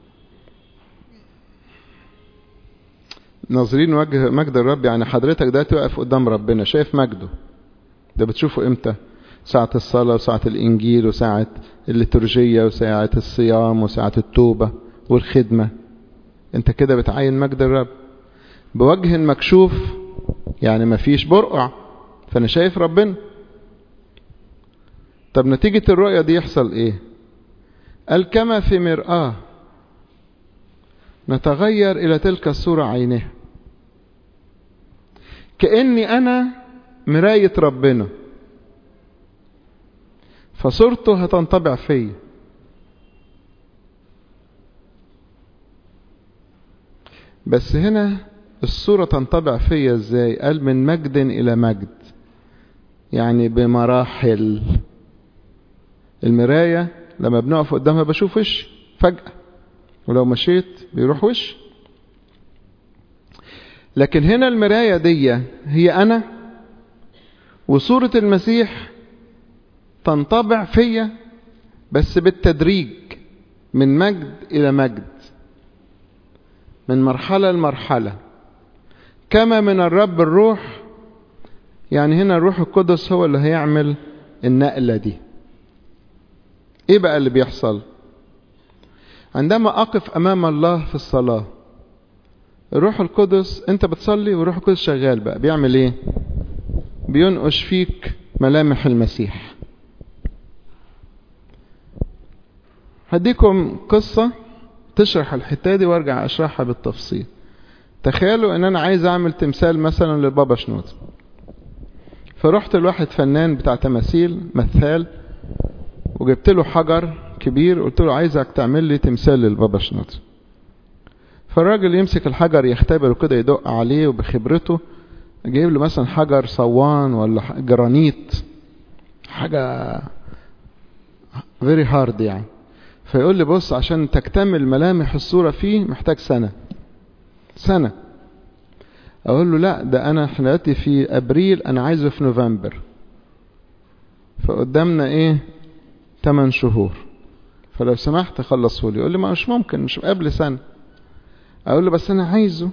ناظرين وجه مجد الرب يعني حضرتك ده تقف قدام ربنا شايف مجده ده بتشوفه امتى ساعة الصلاة وساعة الإنجيل وساعة الليتورجية وساعة الصيام وساعة التوبة والخدمة انت كده بتعين مجد الرب بوجه مكشوف يعني مفيش برقع فانا شايف ربنا طب نتيجة الرؤية دي يحصل ايه قال كما في مرآة نتغير الى تلك الصورة عينها كأني انا مراية ربنا فصورته هتنطبع فيا بس هنا الصورة تنطبع فيا ازاي قال من مجد الى مجد يعني بمراحل المراية لما بنقف قدامها بشوف وش فجأة ولو مشيت بيروح وش لكن هنا المراية دي هي أنا وصورة المسيح تنطبع فيا بس بالتدريج من مجد إلى مجد من مرحلة لمرحلة كما من الرب الروح يعني هنا الروح القدس هو اللي هيعمل النقلة دي ايه بقى اللي بيحصل عندما اقف امام الله في الصلاة الروح القدس انت بتصلي والروح القدس شغال بقى بيعمل ايه بينقش فيك ملامح المسيح هديكم قصة تشرح الحتة دي وارجع اشرحها بالتفصيل تخيلوا ان انا عايز اعمل تمثال مثلا لبابا شنود فرحت لواحد فنان بتاع تماثيل مثال وجبت له حجر كبير قلت له عايزك تعمل لي تمثال للبابا شنود فالراجل يمسك الحجر يختبر وكده يدق عليه وبخبرته جايب له مثلا حجر صوان ولا جرانيت حاجة very hard يعني فيقول لي بص عشان تكتمل ملامح الصورة فيه محتاج سنة سنة اقول له لا ده انا احنا دلوقتي في ابريل انا عايزه في نوفمبر فقدامنا ايه 8 شهور فلو سمحت خلصه لي يقول لي ما مش ممكن مش قبل سنة اقول له بس انا عايزه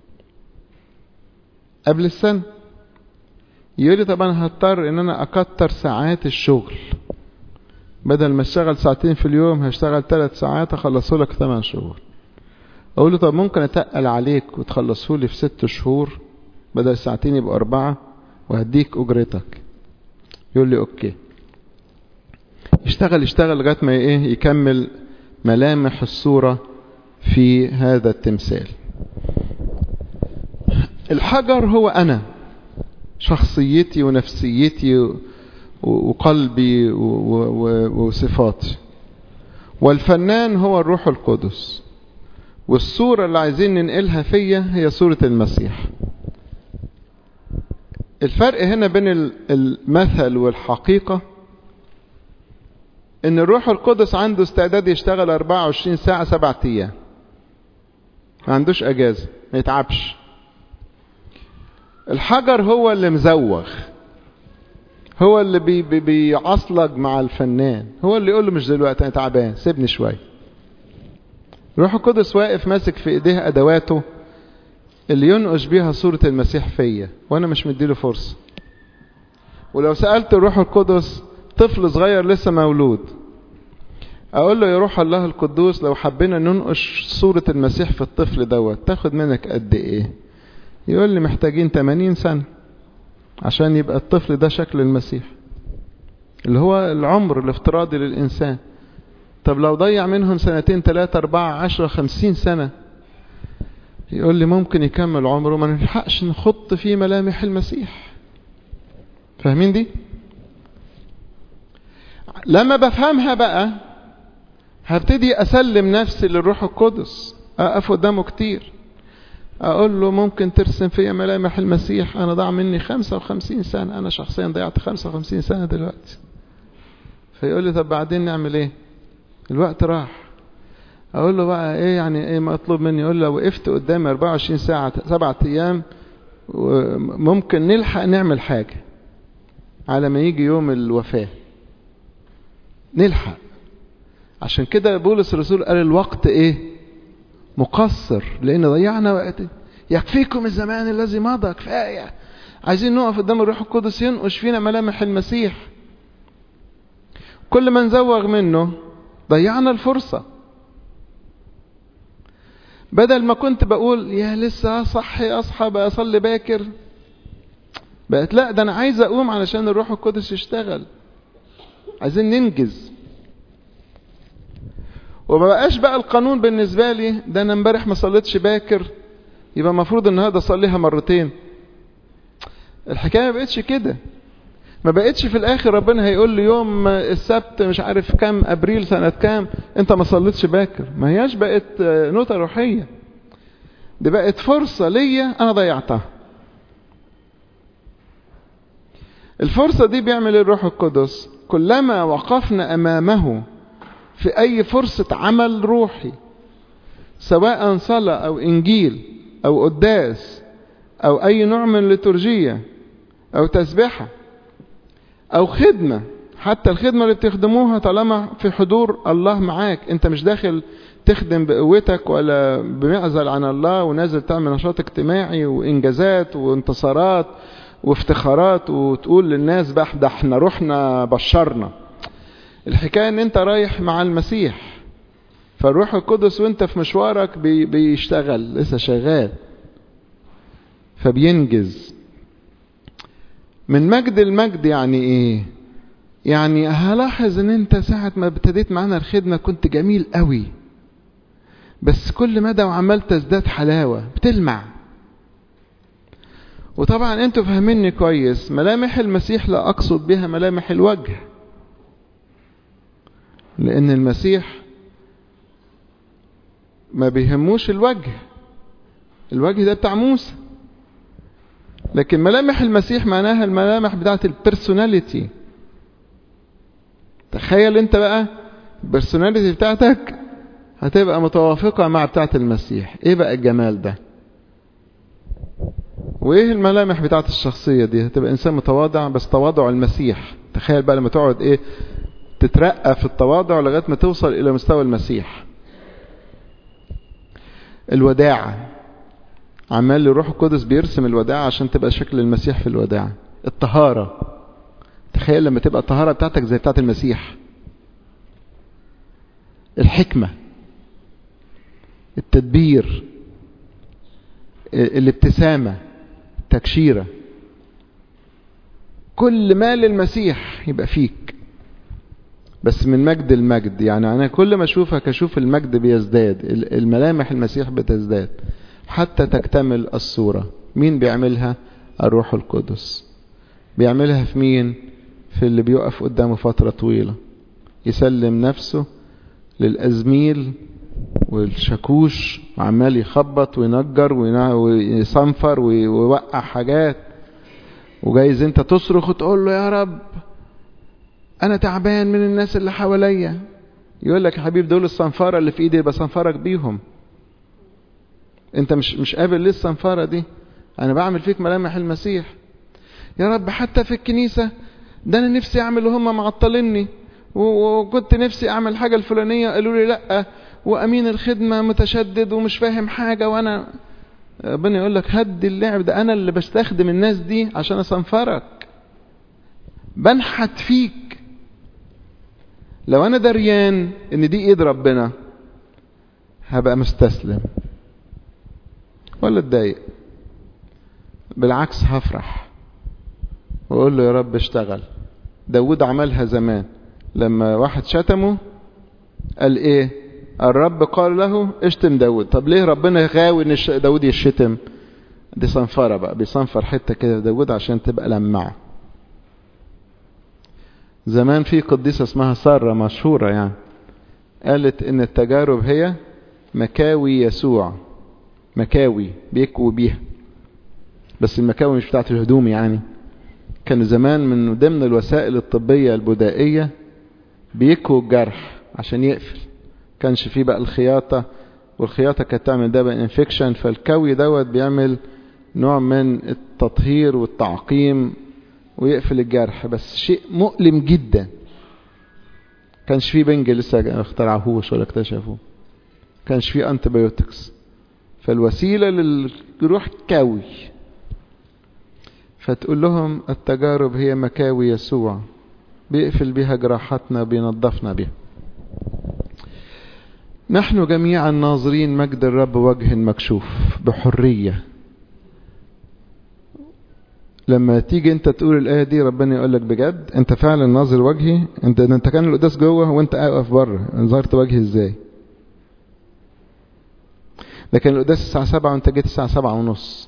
قبل السنة يقول لي طب انا هضطر ان انا اكتر ساعات الشغل بدل ما اشتغل ساعتين في اليوم هشتغل ثلاث ساعات اخلصه لك 8 شهور اقول له طب ممكن اتقل عليك وتخلصه لي في ست شهور بدل ساعتين يبقى اربعة وهديك اجرتك يقول لي اوكي يشتغل يشتغل لغاية ما ايه يكمل ملامح الصورة في هذا التمثال الحجر هو انا شخصيتي ونفسيتي وقلبي وصفاتي والفنان هو الروح القدس والصورة اللي عايزين ننقلها فيا هي صورة المسيح الفرق هنا بين المثل والحقيقة ان الروح القدس عنده استعداد يشتغل 24 ساعة سبعة ايام ما عندوش اجازة ما يتعبش الحجر هو اللي مزوغ هو اللي بي بي بيعصلج مع الفنان هو اللي يقول له مش دلوقتي انا تعبان سيبني شويه روح القدس واقف ماسك في ايديه ادواته اللي ينقش بيها صورة المسيح فيا وانا مش مديله فرصة ولو سألت الروح القدس طفل صغير لسه مولود اقول له يا روح الله القدوس لو حبينا ننقش صورة المسيح في الطفل دوت تاخد منك قد ايه يقول لي محتاجين 80 سنة عشان يبقى الطفل ده شكل المسيح اللي هو العمر الافتراضي للإنسان طب لو ضيع منهم سنتين ثلاثة أربعة عشرة خمسين سنة يقول لي ممكن يكمل عمره ما نلحقش نخط فيه ملامح المسيح فاهمين دي لما بفهمها بقى هبتدي أسلم نفسي للروح القدس أقف قدامه كتير أقول له ممكن ترسم فيا ملامح المسيح أنا ضاع مني خمسة وخمسين سنة أنا شخصيا ضيعت خمسة وخمسين سنة دلوقتي فيقول لي طب بعدين نعمل إيه الوقت راح اقول له بقى ايه يعني ايه مطلوب مني يقول له وقفت قدامي 24 ساعة سبعة ايام ممكن نلحق نعمل حاجة على ما يجي يوم الوفاة نلحق عشان كده بولس الرسول قال الوقت ايه مقصر لان ضيعنا وقت يكفيكم الزمان الذي مضى كفاية عايزين نقف قدام الروح القدس ينقش فينا ملامح المسيح كل ما نزوغ منه ضيعنا الفرصة بدل ما كنت بقول يا لسه اصحي اصحى بقى اصلي باكر بقت لا ده انا عايز اقوم علشان الروح القدس يشتغل عايزين ننجز وما بقاش بقى القانون بالنسبة لي ده انا امبارح ما صليتش باكر يبقى المفروض النهارده اصليها مرتين الحكايه ما بقتش كده ما بقتش في الاخر ربنا هيقول لي يوم السبت مش عارف كام ابريل سنة كام انت ما صليتش باكر ما هياش بقت نوتة روحية دي بقت فرصة ليا انا ضيعتها الفرصة دي بيعمل الروح القدس كلما وقفنا أمامه في أي فرصة عمل روحي سواء صلاة أو إنجيل أو قداس أو أي نوع من الليتورجية أو تسبحة أو خدمة حتى الخدمة اللي بتخدموها طالما في حضور الله معاك أنت مش داخل تخدم بقوتك ولا بمعزل عن الله ونازل تعمل نشاط اجتماعي وإنجازات وانتصارات وافتخارات وتقول للناس بقى ده احنا رحنا بشرنا الحكاية ان انت رايح مع المسيح فالروح القدس وانت في مشوارك بي بيشتغل لسه شغال فبينجز من مجد المجد يعني ايه يعني هلاحظ ان انت ساعة ما ابتديت معانا الخدمة كنت جميل قوي بس كل مدى وعمال تزداد حلاوة بتلمع وطبعا انتوا فاهميني كويس ملامح المسيح لا اقصد بها ملامح الوجه لان المسيح ما بيهموش الوجه الوجه ده بتاع موسى لكن ملامح المسيح معناها الملامح بتاعت البرسوناليتي تخيل انت بقى البرسوناليتي بتاعتك هتبقى متوافقة مع بتاعت المسيح ايه بقى الجمال ده وايه الملامح بتاعت الشخصية دي هتبقى انسان متواضع بس تواضع المسيح تخيل بقى لما تقعد ايه تترقى في التواضع لغاية ما توصل الى مستوى المسيح الوداعة عمال الروح القدس بيرسم الوداعة عشان تبقى شكل المسيح في الوداعة الطهارة تخيل لما تبقى الطهارة بتاعتك زي بتاعت المسيح الحكمة التدبير الابتسامة التكشيرة كل ما للمسيح يبقى فيك بس من مجد المجد يعني أنا كل ما أشوفك أشوف المجد بيزداد الملامح المسيح بتزداد حتى تكتمل الصورة مين بيعملها الروح القدس بيعملها في مين في اللي بيقف قدامه فترة طويلة يسلم نفسه للأزميل والشاكوش وعمال يخبط وينجر ويصنفر ويوقع حاجات وجايز انت تصرخ وتقول له يا رب انا تعبان من الناس اللي حواليا يقول لك يا حبيب دول الصنفرة اللي في ايدي بصنفرك بيهم انت مش مش قابل ليه الصنفرة دي انا بعمل فيك ملامح المسيح يا رب حتى في الكنيسة ده انا نفسي اعمل وهم معطليني وكنت نفسي اعمل حاجة الفلانية قالوا لي لا وامين الخدمة متشدد ومش فاهم حاجة وانا ربنا يقول لك هدي اللعب ده انا اللي بستخدم الناس دي عشان اصنفرك بنحت فيك لو انا دريان ان دي ايد ربنا هبقى مستسلم ولا اتضايق بالعكس هفرح واقول له يا رب اشتغل داود عملها زمان لما واحد شتمه قال ايه الرب قال له اشتم داود طب ليه ربنا غاوي ان داود يشتم دي صنفرة بقى بيصنفر حتة كده داود عشان تبقى لمعة زمان في قديسة اسمها سارة مشهورة يعني قالت ان التجارب هي مكاوي يسوع مكاوي بيكوي بيها بس المكاوي مش بتاعت الهدوم يعني كان زمان من ضمن الوسائل الطبية البدائية بيكووا الجرح عشان يقفل كانش فيه بقى الخياطة والخياطة كانت تعمل ده بقى انفكشن فالكوي دوت بيعمل نوع من التطهير والتعقيم ويقفل الجرح بس شيء مؤلم جدا كانش فيه بنج لسه اخترعوهوش ولا اكتشفوه كانش فيه انتبيوتكس فالوسيلة للجروح كاوي فتقول لهم التجارب هي مكاوي يسوع بيقفل بها جراحاتنا بينظفنا بها نحن جميعا ناظرين مجد الرب وجه مكشوف بحرية لما تيجي انت تقول الآية دي ربنا يقول لك بجد انت فعلا ناظر وجهي انت انت كان القداس جوه وانت واقف بره نظرت وجهي ازاي لكن القداس الساعة سبعة وانت جيت الساعة سبعة ونص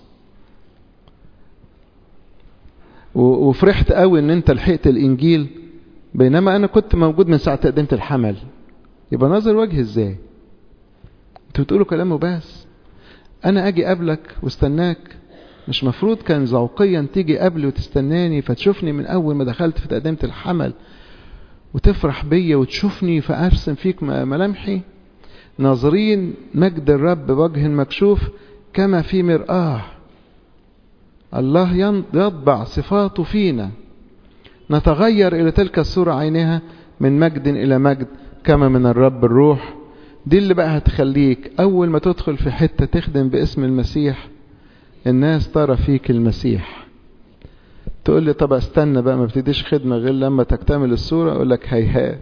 وفرحت قوي ان انت لحقت الانجيل بينما انا كنت موجود من ساعة تقدمة الحمل يبقى ناظر وجهي ازاي انتوا بتقولوا كلام وبس انا اجي قبلك واستناك مش مفروض كان ذوقيا تيجي قبلي وتستناني فتشوفني من اول ما دخلت في تقدمة الحمل وتفرح بيا وتشوفني فأرسم فيك ملامحي ناظرين مجد الرب بوجه مكشوف كما في مرآة الله يطبع صفاته فينا نتغير إلى تلك الصورة عينها من مجد إلى مجد كما من الرب الروح دي اللي بقى هتخليك أول ما تدخل في حتة تخدم باسم المسيح الناس ترى فيك المسيح تقول لي طب استنى بقى ما بتديش خدمة غير لما تكتمل الصورة أقول لك هيهات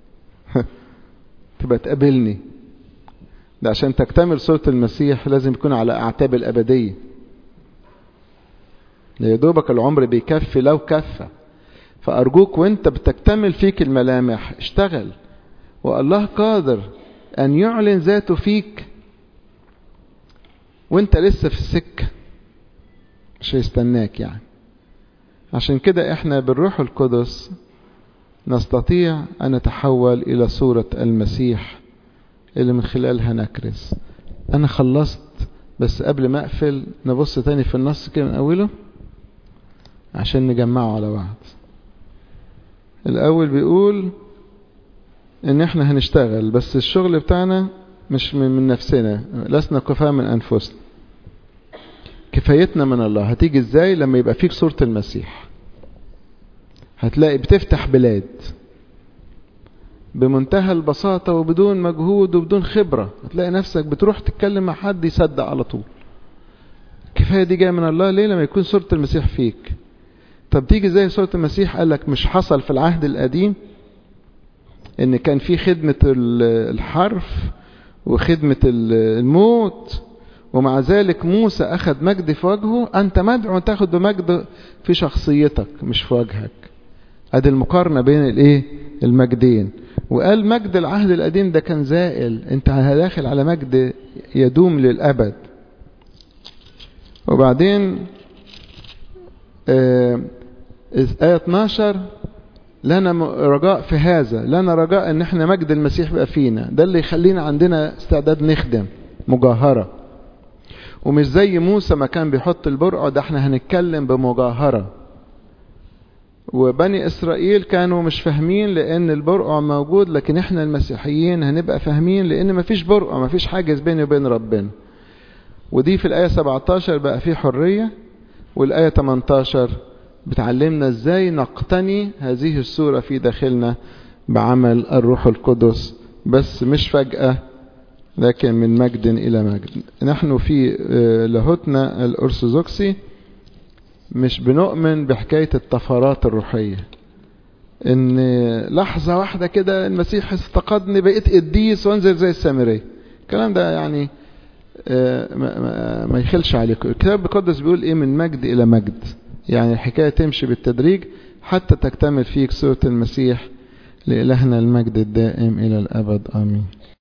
تبقى تقابلني ده عشان تكتمل صورة المسيح لازم يكون على أعتاب الأبدية يا دوبك العمر بيكفي لو كفى فأرجوك وانت بتكتمل فيك الملامح اشتغل والله قادر أن يعلن ذاته فيك وانت لسه في السكة مش هيستناك يعني عشان كده احنا بالروح القدس نستطيع أن نتحول إلى صورة المسيح اللي من خلالها نكرس أنا خلصت بس قبل ما أقفل نبص تاني في النص كده من أوله عشان نجمعه على بعض الأول بيقول إن إحنا هنشتغل بس الشغل بتاعنا مش من نفسنا لسنا كفاء من أنفسنا كفايتنا من الله هتيجي إزاي لما يبقى فيك صورة المسيح هتلاقي بتفتح بلاد بمنتهى البساطة وبدون مجهود وبدون خبرة هتلاقي نفسك بتروح تتكلم مع حد يصدق على طول كفاية دي جاية من الله ليه لما يكون صورة المسيح فيك طب تيجي زي صورة المسيح قال لك مش حصل في العهد القديم ان كان في خدمة الحرف وخدمة الموت ومع ذلك موسى اخذ مجد في وجهه انت مدعو تاخد بمجد في شخصيتك مش في وجهك ادي المقارنة بين الايه المجدين وقال مجد العهد القديم ده كان زائل انت داخل على مجد يدوم للابد وبعدين آه آية 12 لنا رجاء في هذا لنا رجاء ان احنا مجد المسيح بقى فينا ده اللي يخلينا عندنا استعداد نخدم مجاهرة ومش زي موسى ما كان بيحط البرقع ده احنا هنتكلم بمجاهرة وبني اسرائيل كانوا مش فاهمين لان البرقع موجود لكن احنا المسيحيين هنبقى فاهمين لان مفيش برقع مفيش حاجز بيني وبين ربنا ودي في الآية 17 بقى في حرية والآية 18 بتعلمنا ازاي نقتني هذه الصورة في داخلنا بعمل الروح القدس بس مش فجأة لكن من مجد إلى مجد نحن في لاهوتنا الأرثوذكسي مش بنؤمن بحكاية الطفرات الروحية ان لحظة واحدة كده المسيح استقدني بقيت قديس وانزل زي السامرية الكلام ده يعني ما يخلش عليكم الكتاب المقدس بيقول ايه من مجد الى مجد يعني الحكاية تمشي بالتدريج حتى تكتمل فيك صورة المسيح لإلهنا المجد الدائم إلى الأبد آمين